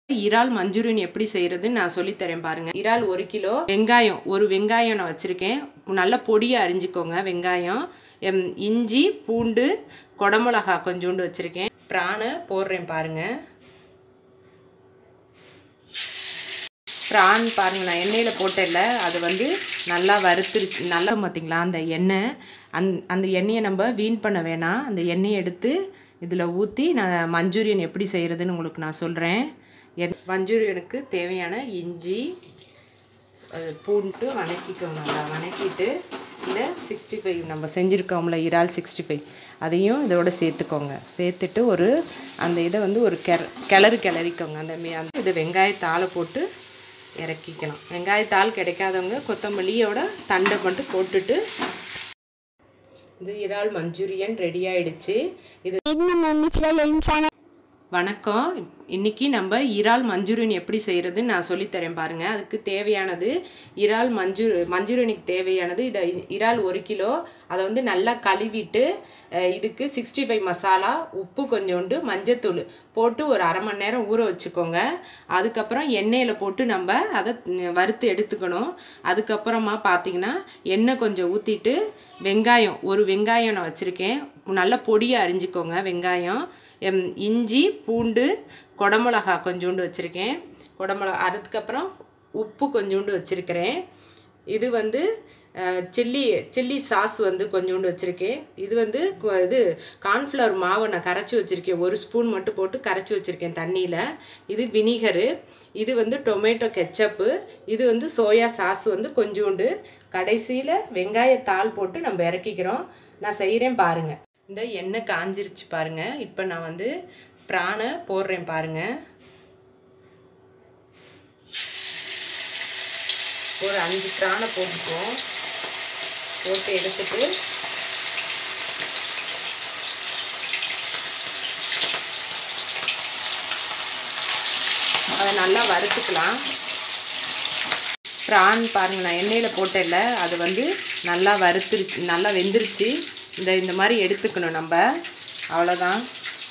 இறால் மஞ்சூரியன் எப்படி செய்கிறதுன்னு நான் சொல்லித்தரேன் பாருங்கள் இறால் ஒரு கிலோ வெங்காயம் ஒரு வெங்காயம் நான் வச்சுருக்கேன் நல்லா பொடியாக அரிஞ்சிக்கோங்க வெங்காயம் எம், இஞ்சி பூண்டு குடமிளகா கொஞ்சோண்டு வச்சுருக்கேன் ப்ரானை போடுறேன் பாருங்கள் ப்ரான் பாருங்க நான் எண்ணெயில் போட்டேன்ல அது வந்து நல்லா வறுத்துருச்சு நல்லா பார்த்தீங்களா அந்த எண்ணெய் அந் அந்த எண்ணெயை நம்ம வீண் பண்ண வேணாம் அந்த எண்ணெயை எடுத்து இதில் ஊற்றி நான் மஞ்சூரியன் எப்படி செய்கிறதுன்னு உங்களுக்கு நான் சொல்கிறேன் என் மஞ்சூரியனுக்கு தேவையான இஞ்சி அது பூண்டு வணக்கிக்கோங்க நல்லா வணக்கிட்டு இந்த சிக்ஸ்டி ஃபைவ் நம்ம செஞ்சுருக்கோம்ல இறால் சிக்ஸ்டி ஃபைவ் அதையும் இதோட சேர்த்துக்கோங்க சேர்த்துட்டு ஒரு அந்த இதை வந்து ஒரு கெர கிளறு கிளறிக்கோங்க அந்த மீ அந்த இது வெங்காயத்தாளை போட்டு இறக்கிக்கலாம் வெங்காயத்தாள் கிடைக்காதவங்க கொத்தமல்லியோட தண்டை மட்டும் போட்டுட்டு இது இறால் மஞ்சூரியன் ரெடி ஆயிடுச்சு இது இது நம்ம மிஸ்ரல் சேனல் வணக்கம் இன்னைக்கு நம்ம இறால் மஞ்சூரியன் எப்படி செய்கிறதுன்னு நான் சொல்லித்தரேன் பாருங்கள் அதுக்கு தேவையானது இறால் மஞ்சூ மஞ்சூரியனுக்கு தேவையானது இதை இறால் ஒரு கிலோ அதை வந்து நல்லா கழுவிட்டு அஹ், இதுக்கு சிக்ஸ்டி ஃபைவ் மசாலா உப்பு கொஞ்சோண்டு மஞ்சத்தூள் போட்டு ஒரு அரை மணி நேரம் ஊற வச்சுக்கோங்க அதுக்கப்புறம் எண்ணெயில் போட்டு நம்ம அதை வறுத்து எடுத்துக்கணும் அதுக்கப்புறமா பார்த்தீங்கன்னா எண்ணெய் கொஞ்சம் ஊற்றிட்டு வெங்காயம் ஒரு வெங்காயம் நான் வச்சுருக்கேன் நல்லா பொடியாக அரிஞ்சிக்கோங்க வெங்காயம் எம், இஞ்சி பூண்டு குடமிளகா கொஞ்சோண்டு வச்சுருக்கேன் குடமிளகா அதுக்கப்புறம் உப்பு கொஞ்சோண்டு வச்சுருக்கிறேன் இது வந்து சில்லி சில்லி சாஸ் வந்து கொஞ்சோண்டு வச்சுருக்கேன் இது வந்து கு- இது கார்ன்ஃப்ளவர் மாவை நான் கரைச்சி வச்சுருக்கேன் ஒரு ஸ்பூன் மட்டும் போட்டு கரைச்சி வச்சுருக்கேன் தண்ணியில் இது வினிகரு இது வந்து டொமேட்டோ கெச்சப்பு இது வந்து சோயா சாஸ் வந்து கொஞ்சோண்டு கடைசியில் வெங்காயத்தாள் போட்டு நம்ம இறக்கிக்கிறோம் நான் செய்கிறேன் பாருங்கள் இந்த எண்ணெய் காஞ்சிருச்சு பாருங்க இப்போ நான் வந்து பிரானை போடுறேன் பாருங்க ஒரு அஞ்சு பிரானை போட்டுக்குவோம் போட்டு எடுத்துட்டு அதை நல்லா வறுத்துக்கலாம் ப்ரான் பாருங்க நான் எண்ணெயில் போட்டேன்ல அது வந்து நல்லா வறுத்துருச்சு நல்லா வெந்துருச்சு இந்த இந்த மாதிரி எடுத்துக்கணும் நம்ம அவ்வளோதான்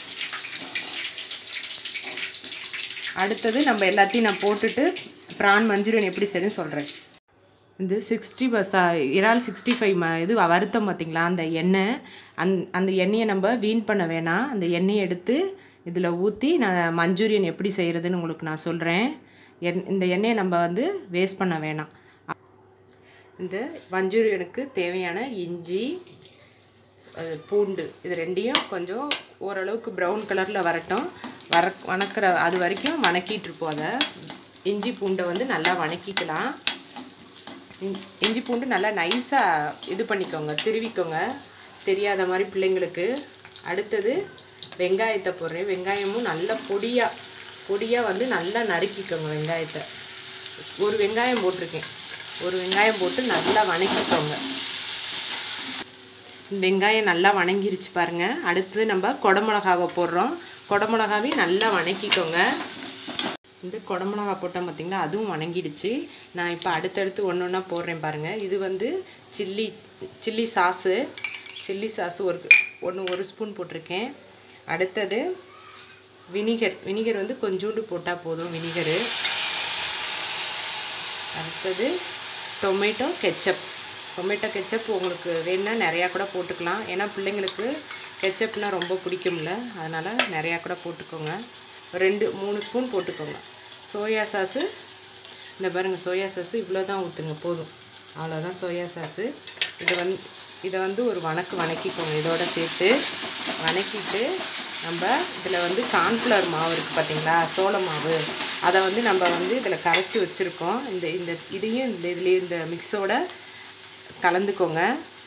அடுத்தது நம்ம எல்லாத்தையும் நான் போட்டுட்டு ப்ரான் மஞ்சூரியன் எப்படி செய்யணும்னு சொல்கிறேன் இந்த சிக்ஸ்டி பஸ்ஸா இறால் சிக்ஸ்டி ஃபைவ் ம இது வறுத்தம் பார்த்தீங்களா அந்த எண்ணெய் அந் அந்த எண்ணெயை நம்ம வீண் பண்ண வேணாம் அந்த எண்ணெயை எடுத்து இதில் ஊற்றி நான் மஞ்சூரியன் எப்படி செய்கிறதுன்னு உங்களுக்கு நான் சொல்கிறேன் எண் இந்த எண்ணெயை நம்ம வந்து வேஸ்ட் பண்ண வேணாம் இந்த மஞ்சூரியனுக்கு தேவையான இஞ்சி அது பூண்டு இது ரெண்டையும் கொஞ்சம் ஓரளவுக்கு ப்ரௌன் கலரில் வரட்டும் வர வணக்கிற அது வரைக்கும் வணக்கிட்டு இருப்போம் அதை இஞ்சி பூண்டை வந்து நல்லா வணக்கிக்கலாம் இஞ்- இஞ்சி பூண்டு நல்லா நைஸாக இது பண்ணிக்கோங்க திருவிக்கோங்க தெரியாத மாதிரி பிள்ளைங்களுக்கு அடுத்தது வெங்காயத்தை போடுறேன் வெங்காயமும் நல்லா பொடியாக பொடியாக வந்து நல்லா நறுக்கிக்கோங்க வெங்காயத்தை ஒரு வெங்காயம் போட்டிருக்கேன் ஒரு வெங்காயம் போட்டு நல்லா வணக்கிக்கோங்க வெங்காயம் நல்லா வணங்கிருச்சு பாருங்க அடுத்தது நம்ம குடமிளகாவை போடுறோம் குடமிளகாவையும் நல்லா வணக்கிக்கோங்க இந்த குடமிளகா போட்டோம் பார்த்தீங்களா அதுவும் வணங்கிடுச்சு நான் இப்போ அடுத்தடுத்து ஒன்று ஒன்றா போடுறேன் பாருங்கள் இது வந்து chilli chilli sauce chilli sauce ஒரு ஒன்று ஒரு ஸ்பூன் போட்டிருக்கேன் அடுத்தது வினிகர் வினிகர் வந்து கொஞ்சோண்டு போட்டால் போதும் வினிகரு அடுத்தது டொமேட்டோ கெச்சப் டொமேட்டோ கெச்சப் உங்களுக்கு வேணும்னா நிறையா கூட போட்டுக்கலாம் ஏன்னா பிள்ளைங்களுக்கு கெச்சப்னா ரொம்ப பிடிக்கும்ல அதனால் நிறையா கூட போட்டுக்கோங்க ரெண்டு மூணு ஸ்பூன் போட்டுக்கோங்க சோயா சாஸு இந்த பாருங்கள் சோயா சாஸு இவ்வளோ தான் ஊற்றுங்க போதும் அவ்வளோதான் சோயா சாஸு இது வந்து இதை வந்து ஒரு வணக்கு வணக்கிக்கோங்க இதோட சேர்த்து வணக்கிட்டு நம்ம இதில் வந்து கார்ன்ஃப்ளவர் மாவு இருக்குது பார்த்தீங்களா சோள மாவு அதை வந்து நம்ம வந்து இதில் கரைச்சி வச்சுருக்கோம் இந்த இந்த இதையும் இந்த இதுலேயும் இந்த மிக்ஸோட கலந்துக்கோங்க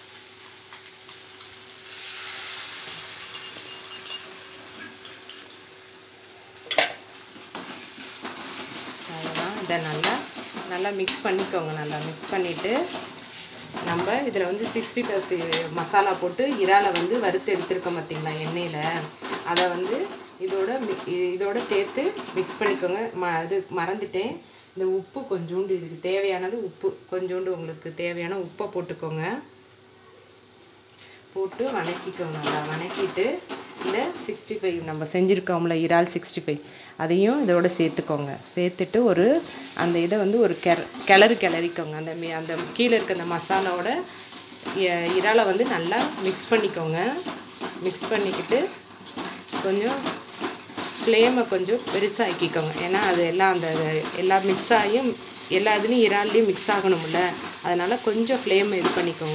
அவ்வளோதான் இதை நல்லா நல்லா மிக்ஸ் பண்ணிக்கோங்க நல்லா மிக்ஸ் பண்ணிவிட்டு நம்ம இதில் வந்து சிக்ஸ்டி ப்ளஸ் மசாலா போட்டு இறாலை வந்து வறுத்து எடுத்துருக்கோம் பார்த்தீங்களா எண்ணெயில் அதை வந்து இதோட மி- இ- இதோட சேர்த்து மிக்ஸ் பண்ணிக்கோங்க ம இது மறந்துட்டேன் இந்த உப்பு கொஞ்சோண்டு இதுக்கு தேவையானது உப்பு கொஞ்சோண்டு உங்களுக்கு தேவையான உப்பை போட்டுக்கோங்க போட்டு வணக்கிக்கோங்க நல்லா வணக்கிட்டு இந்த சிக்ஸ்டி ஃபைவ் நம்ம செஞ்சுருக்கோம்ல இறால் சிக்ஸ்டி ஃபைவ் அதையும் இதோட சேர்த்துக்கோங்க சேர்த்துட்டு ஒரு அந்த இதை வந்து ஒரு கெ கிளறு கிளறிக்கோங்க அந்த மீ அந்த கீழே இருக்க அந்த மசாலாவோட இ- இறாலை வந்து நல்லா மிக்ஸ் பண்ணிக்கோங்க மிக்ஸ் பண்ணிக்கிட்டு கொஞ்சம் ஃப்ளேமை கொஞ்சம் பெருசாக்கிக்கோங்க ஏன்னா அது எல்லாம் அந்த எல்லா மிக்ஸ் ஆகியும் எல்லா இதுலேயும் இறால்லையும் மிக்ஸ் ஆகணும்ல அதனால் கொஞ்சம் ஃப்ளேமை இது பண்ணிக்கோங்க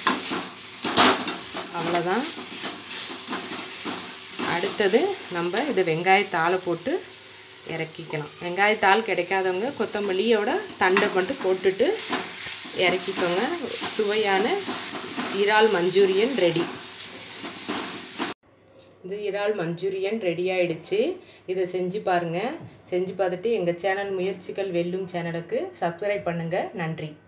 அவ்வளோதான் அடுத்தது நம்ம இது வெங்காயத்தாளை போட்டு இறக்கிக்கலாம் வெங்காயத்தாள் கிடைக்காதவங்க கொத்தமல்லியோட தண்டை மட்டும் போட்டுட்டு இறக்கிக்கோங்க சுவையான இறால் மஞ்சூரியன் ரெடி இது இறால் மஞ்சூரியன் ரெடி ஆயிடுச்சு இதை செஞ்சு பாருங்கள் செஞ்சு பார்த்துட்டு எங்கள் சேனல் முயற்சிகள் வெல்லும் சேனலுக்கு சப்ஸ்கிரைப் பண்ணுங்கள் நன்றி